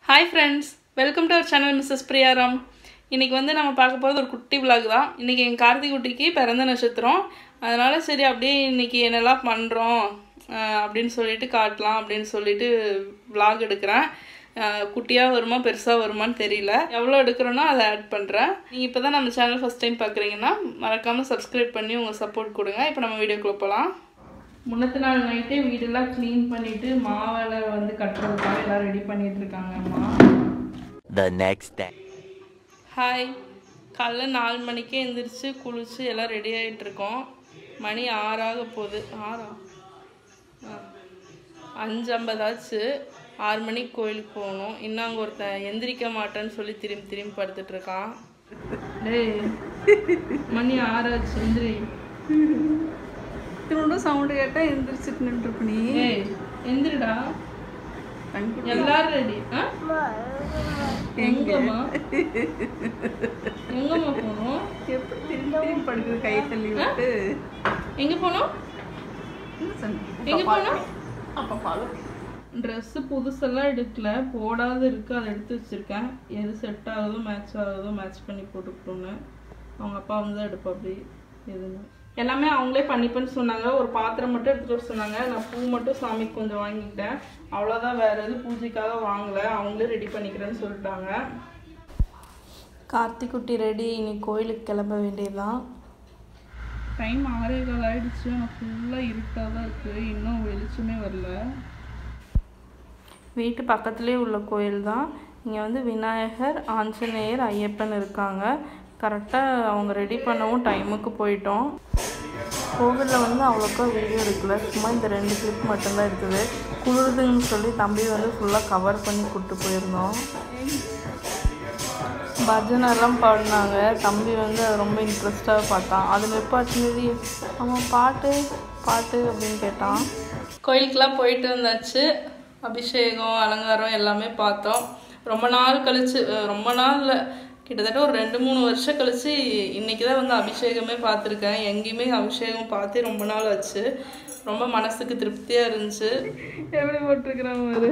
Hi friends welcome to our channel Mrs Priyaram இன்றைக்கி வந்து நம்ம பார்க்க போகிறது ஒரு குட்டி விலாக் தான் இன்றைக்கி எங்கள் கார்த்திக் குட்டிக்கு பிறந்த நட்சத்திரம் அதனால் சரி அப்படியே இன்றைக்கி என்னெல்லாம் பண்ணுறோம் அப்படின்னு சொல்லிட்டு காட்டலாம் அப்படின்னு சொல்லிட்டு விலாக் எடுக்கிறேன் குட்டியாக வருமா பெருசாக வருமான்னு தெரியல எவ்வளோ எடுக்கிறோனோ அதை ஆட் பண்ணுறேன் நீங்கள் இப்போ தான் நம்ம சேனல் ஃபஸ்ட் டைம் பார்க்குறீங்கன்னா மறக்காமல் சப்ஸ்கிரைப் பண்ணி உங்கள் சப்போர்ட் கொடுங்க இப்போ நம்ம வீடியோக்குள்ளே போகலாம் முன்னத்து நாள் நைட்டே வீடெல்லாம் க்ளீன் பண்ணிட்டு மாவலை வந்து கட்டுறதுக்காக எல்லாம் ரெடி பண்ணிட்டு இருக்காங்க அம்மா the next day. ஹாய் காலைல நாலு மணிக்கே எந்திரிச்சு குளிச்சு எல்லாம் ரெடி ஆகிட்டு இருக்கோம் மணி ஆறாக போகுது ஆறா ஆ. அஞ்சு ஐம்பதாச்சு ஆறு மணிக்கு கோயிலுக்கு போகணும் இன்னும் அங்கே ஒருத்தன் எந்திரிக்க மாட்டேன்னு சொல்லி திரும்பி திரும்பி படுத்துட்டு இருக்கான் டேய் மணி ஆறாச்சு எந்திரி திரும்ப சவுண்டு கேட்டால் எந்திரிச்சிட்டு நின்றுப்பு நீ ஏய் எந்திரிடா கண்குட்டி எல்லாரும் ரெடி ஆ எங்கம்மா எங்கம்மா போகணும் எப்படி திரும்பி திரும்பி படுக்குது கை தள்ளி விட்டு எங்க போனோம் என்ன சொன்ன? எங்க போனோம் அப்பா பாலும் ட்ரெஸ்ஸு புதுசெல்லாம் எடுக்கல போடாத இருக்கு அதை எடுத்து வச்சிருக்கேன் எது செட் ஆகுதோ மேட்ச் ஆகுதோ மேட்ச் பண்ணி போட்டுக்கிட்டோன்னு அவங்க அப்பா வந்து தான் எடுப்பா அப்படி எதுன்னு எல்லாமே அவங்களே பண்ணிப்பேன்னு சொன்னாங்க ஒரு பாத்திரம் மட்டும் எடுத்துகிட்டு வர சொன்னாங்க நான் பூ மட்டும் சாமிக்கு கொஞ்சம் வாங்கிக்கிட்டேன் அவ்வளோதான் வேறு எதுவும் பூஜைக்காக வாங்கலை அவங்களே ரெடி பண்ணிக்கிறேன்னு சொல்லிட்டாங்க கார்த்திக் குட்டி ரெடி இனி கோயிலுக்கு கிளம்ப வேண்டியதுதான் டைம் ஆறே கால் ஆயிடுச்சு ஆனால் ஃபுல்லாக இருட்டாக தான் இருக்குது இன்னும் வெளிச்சமே வரல வீட்டு பக்கத்துலேயே உள்ள கோயில் தான் இங்கே வந்து விநாயகர் ஆஞ்சநேயர் ஐயப்பன் இருக்காங்க கரெக்டாக அவங்க ரெடி பண்ணவும் டைமுக்கு போயிட்டோம் கோவிலில் வந்து அவ்வளோக்கா வீடியோ எடுக்கல சும்மா இந்த ரெண்டு கிளிப் மட்டும்தான் இருக்குது குளிருதுன்னு சொல்லி தம்பி வந்து ஃபுல்லாக கவர் பண்ணி கூப்பிட்டு போயிருந்தோம் பஜனைலாம் பாடினாங்க தம்பி வந்து அது ரொம்ப இன்ட்ரெஸ்டாக பார்த்தான் அது நிப்பாட்டினது அவன் பாட்டு பாட்டு அப்படின்னு கேட்டான் கோயிலுக்கெலாம் போயிட்டு வந்தாச்சு அபிஷேகம் அலங்காரம் எல்லாமே பார்த்தோம் ரொம்ப நாள் கழிச்சு அஹ் ரொம்ப நாள் இல்ல, கிட்டத்தட்ட ஒரு ரெண்டு மூணு வருஷம் கழிச்சு இன்னைக்கு தான் வந்து அபிஷேகமே பார்த்துருக்கேன் எங்கேயுமே அபிஷேகம் பார்த்தே ரொம்ப நாள் ஆச்சு ரொம்ப மனசுக்கு திருப்தியாக இருந்துச்சு எப்படி போட்டிருக்கிறான் பாரு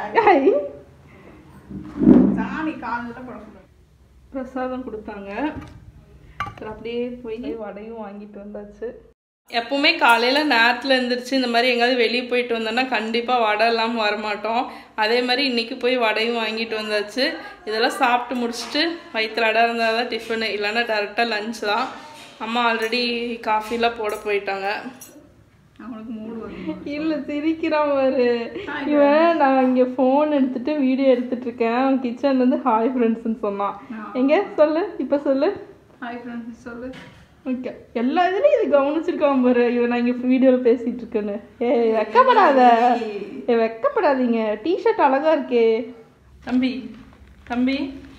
சாணி காலில் படக்கூடாது பிரசாதம் கொடுத்தாங்க அப்புறம் அப்படியே போய் வடையும் வாங்கிட்டு வந்தாச்சு எப்பவுமே காலையில் நேரத்தில் எழுந்திரிச்சு இந்த மாதிரி எங்கேயாவது வெளியே போயிட்டு வந்தோன்னா கண்டிப்பாக வடை இல்லாமல் வரமாட்டோம் அதே மாதிரி இன்றைக்கி போய் வடையும் வாங்கிட்டு வந்தாச்சு இதெல்லாம் சாப்பிட்டு முடிச்சுட்டு வயிற்றுல அடை இருந்தால் தான் டிஃபனு இல்லைன்னா டேரெக்டாக லஞ்ச் தான் அம்மா ஆல்ரெடி காஃபிலாம் போட போயிட்டாங்க அவனுக்கு மூடு வரும் இல்லை சிரிக்கிறான் பாரு இவன் நான் இங்கே ஃபோன் எடுத்துட்டு வீடியோ எடுத்துட்டு இருக்கேன் அவன் கிச்சன்லேருந்து ஹாய் ஃப்ரெண்ட்ஸ்னு சொன்னான் எங்க சொல்லு இப்போ சொல்லு ஹாய் ஃப்ரெண்ட்ஸ் சொல்லு ஓகே எல்லா இதுலயும் இது கவனிச்சிருக்கான் பாரு இவன் நான் இங்கே வீடியோவில் பேசிட்டு இருக்கேன்னு ஏ வெக்கப்படாத ஏ வெக்கப்படாதீங்க டிஷர்ட் அழகா இருக்கே தம்பி தம்பி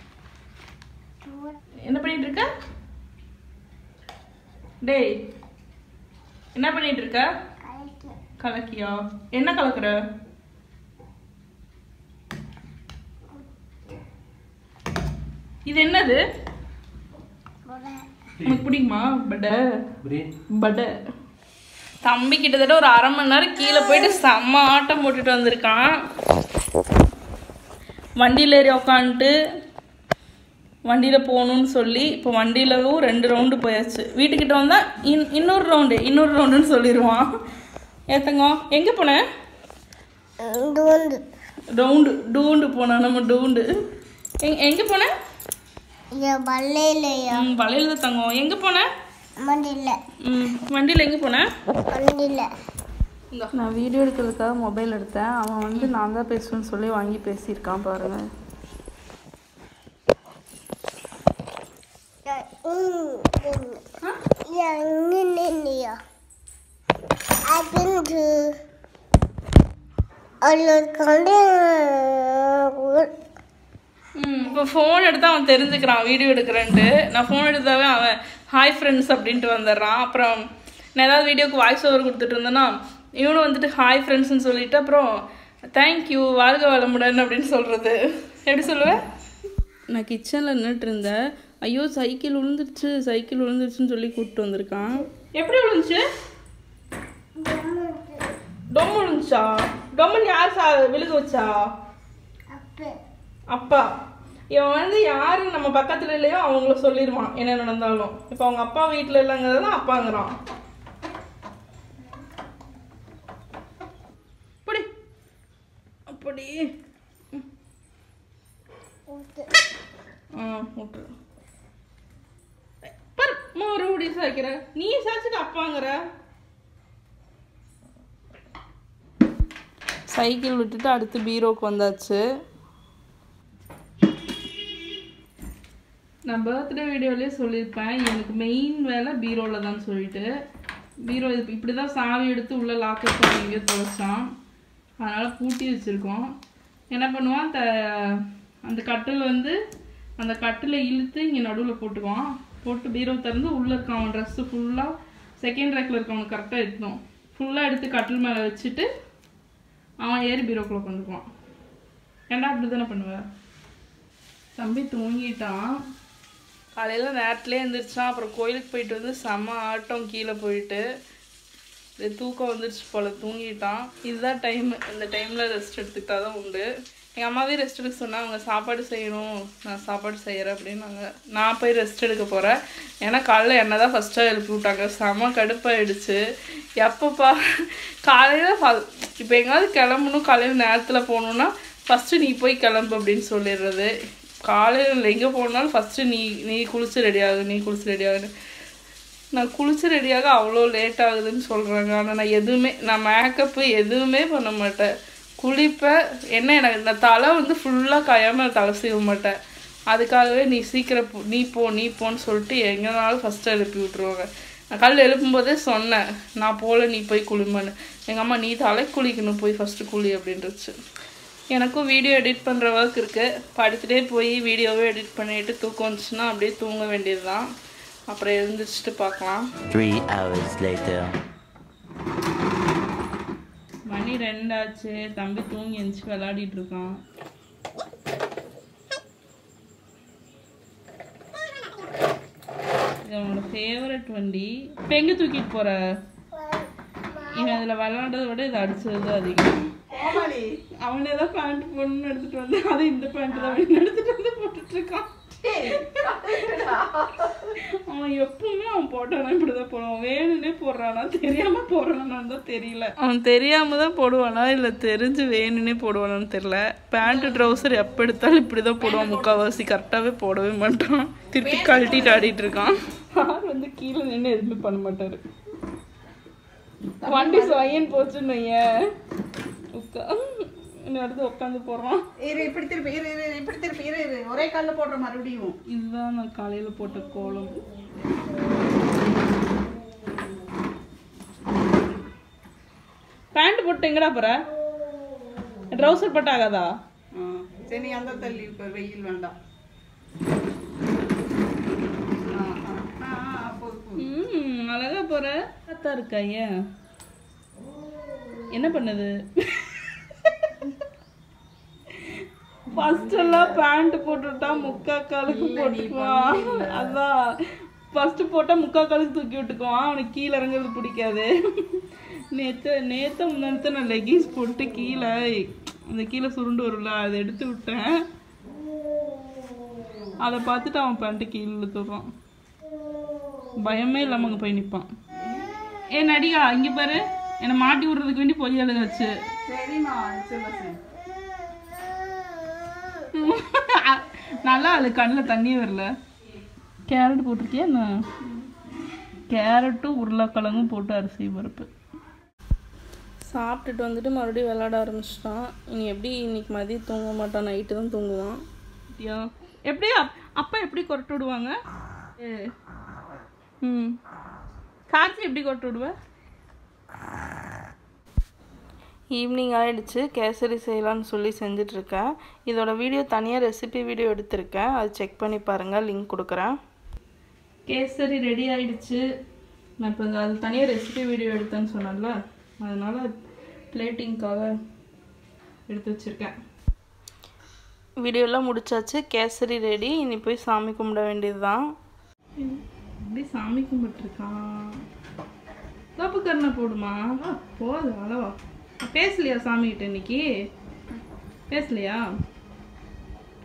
என்ன பண்ணிட்டு இருக்க டேய் என்ன பண்ணிட்டு இருக்க கலக்கியா என்ன கலக்குற இது என்னது உனக்கு பிடிக்குமா பட்டை பட்டை தம்பி கிட்டத்தட்ட ஒரு அரை மணி நேரம் கீழே போயிட்டு செம்ம ஆட்டம் போட்டுட்டு வந்திருக்கான் வண்டியில் ஏறி உக்காந்துட்டு வண்டியில் போகணும்னு சொல்லி இப்போ வண்டியிலவும் ரெண்டு ரவுண்டு போயாச்சு வீட்டுக்கிட்ட வந்தால் இன் இன்னொரு ரவுண்டு இன்னொரு ரவுண்டுன்னு சொல்லிடுவான் ஏத்தங்க எங்கே போனேன் ரவுண்டு டூண்டு போனான் நம்ம டூண்டு எங் எங்கே போனேன் வள்ளையிலையா ம் வளையல் தான் தங்கம் எங்கே போனேன் மண்டியில் ம் வண்டியில் எங்கே போனேன் மண்டியில் நான் வீடியோ எடுக்கிறதுக்காக மொபைல் எடுத்தேன் அவன் வந்து நான் தான் பேசுவேன்னு சொல்லி வாங்கி பேசியிருக்கான் பாருங்க எங்கேயா அப்படின்னு அதில் கண்டு ம் இப்போ ஃபோன் எடுத்து அவன் தெரிஞ்சுக்கிறான் வீடியோ எடுக்கிறேன்ட்டு நான் ஃபோன் எடுத்தாவே அவன் ஹாய் ஃப்ரெண்ட்ஸ் அப்படின்ட்டு வந்துடுறான் அப்புறம் நான் ஏதாவது வீடியோக்கு வாய்ஸ் ஓவர் கொடுத்துட்டு இருந்தேன்னா இவனும் வந்துட்டு ஹாய் ஃப்ரெண்ட்ஸ்னு சொல்லிட்டு அப்புறம் தேங்க்யூ வாழ்க வளமுடன் அப்படின்னு சொல்கிறது எப்படி சொல்லுவேன் நான் கிச்சனில் நின்றுட்டு இருந்தேன் ஐயோ சைக்கிள் விழுந்துருச்சு சைக்கிள் விழுந்துருச்சுன்னு சொல்லி கூப்பிட்டு வந்திருக்கான் எப்படி விழுந்துச்சு டொம் விழுந்துச்சா டொம்மன் யார் சா விழுக வச்சா அப்போ அப்பா இவன் வந்து யாரு நம்ம பக்கத்துல இல்லையோ அவங்கள சொல்லிடுவான் என்ன நடந்தாலும் இப்போ அவங்க அப்பா வீட்டில் இல்லைங்கிறது தான் அப்பாங்கிறான் அப்படி அப்படி ஆ விட்டுரு பாரு மறுபடியும் சாய்க்கிற நீ சாய்ச்சிட்டு அப்பாங்கிற சைக்கிள் விட்டுட்டு அடுத்து பீரோக்கு வந்தாச்சு நான் பர்த்டே வீடியோலேயே சொல்லியிருப்பேன் எனக்கு மெயின் வேலை பீரோவில் தான் சொல்லிட்டு பீரோ இது இப்படி தான் சாவி எடுத்து உள்ள லாக்கர் பண்ணி எங்கேயோ தொலைச்சான் அதனால் பூட்டி வச்சுருக்கோம் என்ன பண்ணுவான் அந்த அந்த கட்டில் வந்து அந்த கட்டில் இழுத்து இங்கே நடுவில் போட்டுக்குவான் போட்டு பீரோ திறந்து உள்ளே இருக்க அவன் ட்ரெஸ்ஸு ஃபுல்லாக செகண்ட் ரேக்கில் இருக்கவனுக்கு கரெக்டாக எடுக்கணும் ஃபுல்லாக எடுத்து கட்டில் மேலே வச்சுட்டு அவன் ஏறி பீரோக்குள்ளே உட்காந்துக்குவான் ஏன்டா அப்படி தானே பண்ணுவேன் தம்பி தூங்கிட்டான் காலையில் நேரத்துலேயே எழுந்திரிச்சான் அப்புறம் கோயிலுக்கு போயிட்டு வந்து செம்ம ஆட்டம் கீழே போயிட்டு இது தூக்கம் வந்துருச்சு போல் தூங்கிட்டான் இதுதான் டைம் இந்த டைமில் ரெஸ்ட் எடுத்துக்கிட்டா தான் உண்டு எங்கள் அம்மாவே ரெஸ்ட் எடுக்க சொன்னா அவங்க சாப்பாடு செய்யணும் நான் சாப்பாடு செய்கிறேன் அப்படின்னாங்க நான் போய் ரெஸ்ட் எடுக்க போகிறேன் ஏன்னா காலைல என்ன தான் ஃபஸ்ட்டாக எழுப்பி விட்டாங்க செம கடுப்பாயிடுச்சு எப்பப்பா காலையில் இப்போ எங்கேயாவது கிளம்பணும் காலையில் நேரத்தில் போகணுன்னா ஃபஸ்ட்டு நீ போய் கிளம்பு அப்படின்னு சொல்லிடுறது காலையில் எங்கே போனாலும் ஃபஸ்ட்டு நீ நீ குளிச்சு ரெடி ஆகு நீ குளிச்சு ரெடி ஆகுன்னு நான் குளிச்சு ரெடியாக அவ்வளோ லேட் ஆகுதுன்னு சொல்கிறாங்க ஆனால் நான் எதுவுமே நான் மேக்கப்பு எதுவுமே பண்ண மாட்டேன் குளிப்பேன் என்ன எனக்கு இந்த தலை வந்து ஃபுல்லாக காயாமல் தலை சீவ மாட்டேன் அதுக்காகவே நீ சீக்கிரம் போ நீ போ நீ போன்னு சொல்லிட்டு எங்கேனாலும் ஃபஸ்ட்டு எழுப்பி விட்ருவாங்க நான் காலையில் எழுப்பும்போதே சொன்னேன் நான் போகல நீ போய் குளிமான்னு எங்கள் அம்மா நீ தலை குளிக்கணும் போய் ஃபஸ்ட்டு குளி அப்படின்றச்சு எனக்கும் வீடியோ எடிட் பண்ணுற ஒர்க் இருக்குது படுத்துகிட்டே போய் வீடியோவே எடிட் பண்ணிட்டு தூக்கம் வந்துச்சுன்னா அப்படியே தூங்க வேண்டியது தான் அப்புறம் எழுந்திரிச்சிட்டு பார்க்கலாம் Three hours later. மணி ரெண்டாச்சு தம்பி தூங்கி எழுந்துச்சு விளையாடிட்டு இருக்கான் இது அவனோட ஃபேவரட் வண்டி இப்போ எங்கே தூக்கிட்டு போற இவன் அதில் விளையாடுறத விட இதை அடிச்சது தான் அதிகம் கோமாளி அவனே தான் பேண்ட் போடணும்னு எடுத்துட்டு வந்து அதை இந்த பேண்ட் தான் வெளியே எடுத்துட்டு வந்து போட்டுட்டு இருக்கான் அவன் எப்பவுமே அவன் போட்டானா இப்படிதான் போடுவான் வேணும்னே போடுறானா தெரியாம போடுறானான்னு தான் தெரியல அவன் தெரியாம தான் போடுவானா இல்ல தெரிஞ்சு வேணும்னே போடுவானான்னு தெரியல பேண்ட் ட்ரௌசர் எப்ப எடுத்தாலும் இப்படிதான் போடுவான் முக்கால்வாசி கரெக்டாவே போடவே மாட்டான் திருப்பி கழட்டிட்டு ஆடிட்டு இருக்கான் சார் வந்து கீழே நின்று எதுவுமே பண்ண மாட்டாரு வண்டி சொயன் போச்சுன்னு வையேன் உட்கா இன்னும் அடுத்து உட்காந்து போடுறான் இரு இப்படி திருப்பி இரு இரு இரு, இப்படி திருப்பி இரு இரு ஒரே காலில் போடுற மறுபடியும் இதுதான் நான் காலையில போட்ட கோலம் பேண்ட் போட்டு எங்கடா போற ட்ரௌசர் போட்டு ஆகாதா ஆ, சரி நீ அந்த தள்ளி இப்போ வெயில் வேண்டாம் ஆ, ஆ, ஆ, ஆ, போதும், போதும். ம் அழகா போற தான் இருக்கா ஏன் என்ன பண்ணுது ஃபர்ஸ்ட் எல்லாம் பேண்ட் போட்டுட்டா முக்கா காலுக்கு போட்டுக்குவான் அதான் ஃபர்ஸ்ட் போட்டா முக்கா காலுக்கு தூக்கி விட்டுக்குவான் அவனுக்கு கீழே இறங்குறது பிடிக்காது நேற்று நேற்று முன்னாடி நான் லெகின்ஸ் போட்டு கீழே அந்த கீழே சுருண்டு வரும்ல அதை எடுத்து விட்டேன் அதை பார்த்துட்டு அவன் பேண்ட்டு கீழே இழுத்துடுறான் பயமே இல்லாம அங்க போய் நிப்பான் ஏ நடிகா இங்க பாரு என்னை மாட்டி விடுறதுக்கு வேண்டி பொய் அழுகாச்சு சரிம்மா சிவசு நல்லா அது கண்ணில் தண்ணியே வரல கேரட் போட்டிருக்கியா என்ன கேரட்டும் உருளைக்கிழங்கும் போட்டு அரிசி பருப்பு சாப்பிட்டுட்டு வந்துட்டு மறுபடியும் விளாட ஆரம்பிச்சிட்டான் இனி எப்படி இன்னைக்கு மதியம் தூங்க மாட்டான் நைட்டு தான் தூங்குவான் அப்படியா எப்படி அப்- அப்பா எப்படி கொரட்டு விடுவாங்க ஏ ம் காய்ச்சி எப்படி கொரட்டு விடுவேன் ஈவினிங் ஆயிடுச்சு கேசரி செய்யலாம்னு சொல்லி செஞ்சிட்ருக்கேன் இதோட வீடியோ தனியாக ரெசிபி வீடியோ எடுத்திருக்கேன் அது செக் பண்ணி பாருங்கள் லிங்க் கொடுக்குறேன் கேசரி ரெடி ஆயிடுச்சு நான் இப்போ அது தனியாக ரெசிபி வீடியோ எடுத்தேன்னு சொன்னேன்ல அதனால் பிளேட்டிங்க்காக எடுத்து வச்சுருக்கேன் வீடியோலாம் முடிச்சாச்சு கேசரி ரெடி இனி போய் சாமி கும்பிட வேண்டியது தான் எப்படி சாமி கும்பிட்டுருக்கான் தப்பு கருணை போடுமா வா, போதும் அளவா பேசலையா சாமிகிட்ட இன்னைக்கு பேசலையா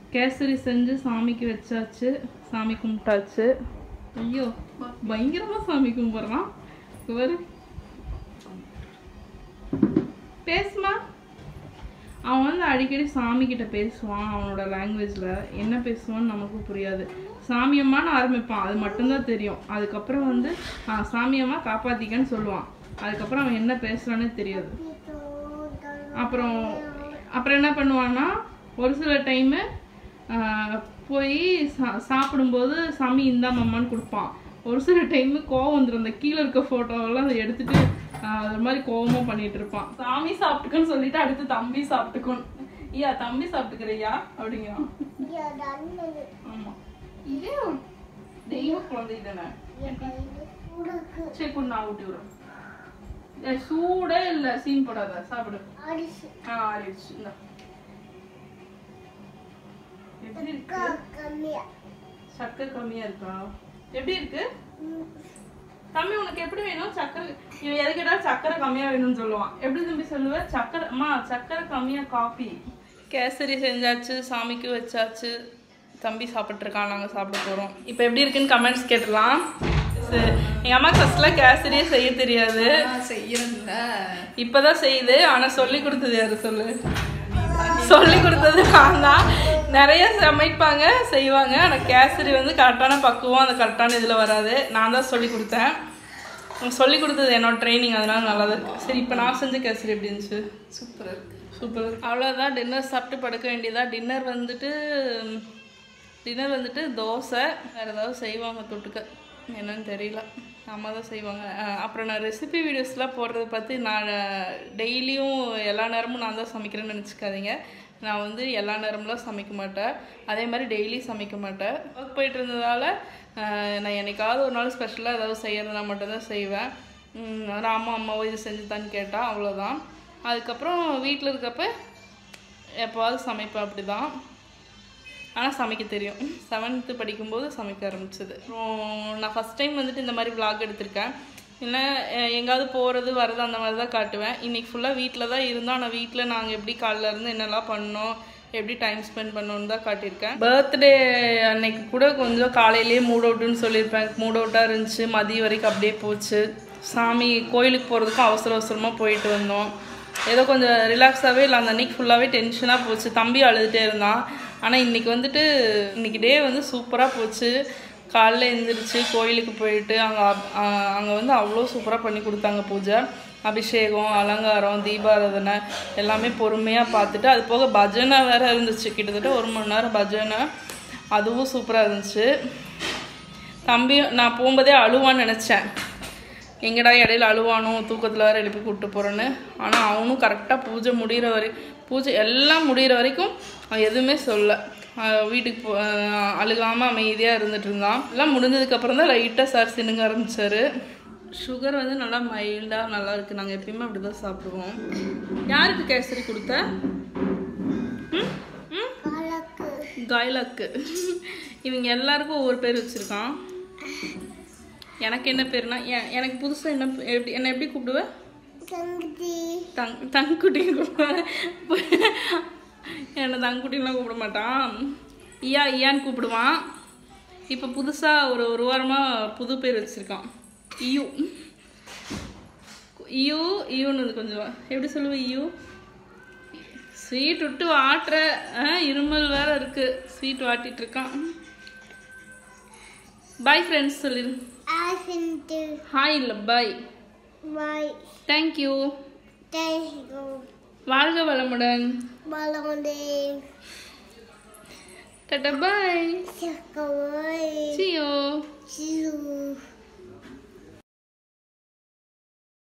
கேசரி செஞ்சு சாமிக்கு வச்சாச்சு சாமி கும்பிட்டாச்சு ஐயோ பயங்கரமா சாமி கும்பிட்றான் இவரு பேசுமா அவன் வந்து அடிக்கடி சாமி கிட்ட பேசுவான் அவனோட லாங்குவேஜ்ல என்ன பேசுவான்னு நமக்கு புரியாது சாமியம்மான்னு ஆரம்பிப்பான் அது மட்டும்தான் தெரியும் அதுக்கப்புறம் வந்து "ஆ, சாமியம்மா காப்பாத்திக்கன்னு சொல்லுவான் அதுக்கப்புறம் அவன் என்ன பேசுறானே தெரியாது அப்புறம் அப்புறம் என்ன பண்ணுவான்னா ஒரு சில டைமு போய் சா சாப்பிடும்போது சாமி இந்தா மம்மான்னு கொடுப்பான் ஒரு சில டைமு கோவம் வந்துடும் அந்த கீழே இருக்க ஃபோட்டோவெல்லாம் அதை எடுத்துட்டு ஆஹ் அது மாதிரி கோவமும் பண்ணிட்டு இருப்பான் சாமி சாப்பிட்டுக்குன்னு சொல்லிட்டு அடுத்து தம்பி சாப்பிட்டுக்கணும் ஐயா தம்பி சாப்பிட்டுக்கிறியா அப்படிங்கிறான் ஆமா இதே ஒரு தெய்வ குழந்தை தானே சரி கொண்டு நான் ஊட்டி விடுறேன் ஏய், சூடே இல்ல சீன் போடாத சாப்பிடு ஆ ஆறிடுச்சு இந்தா எப்படி இருக்கு சக்கரை கம்மியா இருக்கா எப்படி இருக்கு தம்பி உனக்கு எப்படி வேணும் சக்கரை இவன் எது கேட்டாலும் சக்கரை கம்மியா வேணும்னு சொல்லுவான் எப்படி தம்பி சொல்லுவ சக்கரை அம்மா சக்கரை கம்மியா காபி கேசரி செஞ்சாச்சு சாமிக்கு வச்சாச்சு தம்பி சாப்பிட்ருக்கான் நாங்கள் சாப்பிட போகிறோம் இப்போ எப்படி இருக்குன்னு கமெண்ட்ஸ் கேட்டுடலாம் சரி. எங்க அம்மா ஃபர்ஸ்ட்லாம் கேசரியே செய்ய தெரியாது செய்யறதுல இப்பதான் செய்யுது ஆனா சொல்லி கொடுத்தது யாரு சொல்லு சொல்லி கொடுத்தது நான் தான் நிறைய சமைப்பாங்க செய்வாங்க ஆனா கேசரி வந்து கரெக்டான பக்குவம் அந்த கரெக்டான இதுல வராது நான் தான் சொல்லி கொடுத்தேன் சொல்லி கொடுத்தது என்னோட ட்ரைனிங் அதனால நல்லா தான் இருக்கு சரி இப்போ நான் செஞ்ச கேசரி எப்படி இருந்துச்சு சூப்பரா இருக்கு சூப்பர் அவ்வளோதான் டின்னர் சாப்பிட்டு படுக்க வேண்டியதா டின்னர் வந்துட்டு டின்னர் வந்துட்டு தோசை வேறு ஏதாவது செய்வாங்க தொட்டுக்க என்னன்னு தெரியல அம்மா தான் செய்வாங்க அஹ் அப்புறம் நான் ரெசிபி வீடியோஸ்லாம் போடுறத பார்த்து நான் டெய்லியும் எல்லா நேரமும் நான் தான் சமைக்கிறேன்னு நினச்சிக்காதீங்க நான் வந்து எல்லா நேரம்லாம் சமைக்க மாட்டேன் அதே மாதிரி டெய்லி சமைக்க மாட்டேன் ஒர்க் போயிட்டு இருந்ததால அஹ் நான் என்னைக்காவது ஒரு நாள் ஸ்பெஷலாக ஏதாவது செய்யறதுனா மட்டும்தான் செய்வேன் உம் ராமா அம்மாவோ இது செஞ்சுதான்னு கேட்டால் அவ்வளோதான் அதுக்கப்புறம் வீட்டில் இருக்கப்ப எப்போவாவது சமைப்பேன் அப்படி தான் ஆனால் சமைக்க தெரியும் செவன்த்து படிக்கும்போது சமைக்க ஆரம்பிச்சது அப்புறம் நான் ஃபஸ்ட் டைம் வந்துட்டு இந்த மாதிரி vlog எடுத்திருக்கேன் இல்லை எங்காவது போகிறது வர்றது அந்த மாதிரி தான் காட்டுவேன் இன்றைக்கி ஃபுல்லாக வீட்டில் தான் இருந்தோம் ஆனால் வீட்டில் நாங்கள் எப்படி காலைல இருந்து என்னெல்லாம் பண்ணோம் எப்படி டைம் ஸ்பெண்ட் பண்ணோன்னு தான் காட்டியிருக்கேன் பர்த்டே அன்னைக்கு கூட கொஞ்சம் காலையிலேயே மூட் அவுட்டுன்னு சொல்லியிருப்பேன் மூட் அவுட்டாக இருந்துச்சு மதியம் வரைக்கும் அப்படியே போச்சு சாமி கோயிலுக்கு போகிறதுக்கும் அவசர அவசரமாக போயிட்டு வந்தோம் ஏதோ கொஞ்சம் ரிலாக்ஸாகவே இல்லை அந்த அன்னைக்கு ஃபுல்லாகவே டென்ஷனாக போச்சு தம்பி அழுதுகிட்டே இருந்தான் ஆனால் இன்னைக்கு வந்துட்டு இன்னைக்கு டே வந்து சூப்பராக போச்சு காலைல எழுந்திரிச்சு கோயிலுக்கு போயிட்டு அங்கே அங்கே வந்து அவ்வளோ சூப்பராக பண்ணி கொடுத்தாங்க பூஜை அபிஷேகம் அலங்காரம் தீபாராதனை எல்லாமே பொறுமையாக பார்த்துட்டு அது போக பஜனை வேற இருந்துச்சு கிட்டத்தட்ட ஒரு மணி நேரம் பஜனை அதுவும் சூப்பராக இருந்துச்சு தம்பி நான் போகும்போதே அழுவான்னு நினச்சேன் எங்கடா இடையில அழுவானோ தூக்கத்தில் வேற எழுப்பி கூப்பிட்டு போகிறேன்னு ஆனால் அவனும் கரெக்டாக பூஜை முடிகிற வரை பூஜை எல்லாம் முடிகிற வரைக்கும் அவன் எதுவுமே சொல்ல அஹ் வீட்டுக்கு போ அஹ் அழுகாம அமைதியாக இருந்துட்டு இருந்தான் எல்லாம் முடிஞ்சதுக்கப்புறம் தான் லைட்டாக சார் சினுங்க ஆரம்பிச்சாரு சுகர் வந்து நல்லா மைல்டாக நல்லா இருக்குது நாங்கள் எப்பயுமே அப்படி தான் சாப்பிடுவோம் யாருக்கு கேசரி கொடுத்த ம் ம் காய்லாக்கு இவங்க எல்லாருக்கும் ஒவ்வொரு பேர் வச்சுருக்கான் எனக்கு என்ன பேருனா எ- எனக்கு புதுசாக என்ன பே- எப்படி என்ன எப்படி கூப்பிடுவேன் தங் தங்குட்டி கூப்பிடுவேன் என்னை தங்குட்டின்லாம் கூப்பிட மாட்டான் ஐயா ஐயான்னு கூப்பிடுவான் இப்போ புதுசாக ஒரு ஒரு வாரமாக புது பேர் வச்சுருக்கான் இயூ இயூ இயூன்னு கொஞ்சம் எப்படி சொல்லுவேன் இயூ ஸ்வீட் விட்டு வாட்டுற ஆ, இருமல் வேற இருக்கு ஸ்வீட் வாட்டிட்டு இருக்கான் பாய் ஃப்ரெண்ட்ஸ் சொல்லிடு ஹாய் இல்லை பாய் தேங்க்யூ வாழ்க வளமுடன் டாட்டா பாய்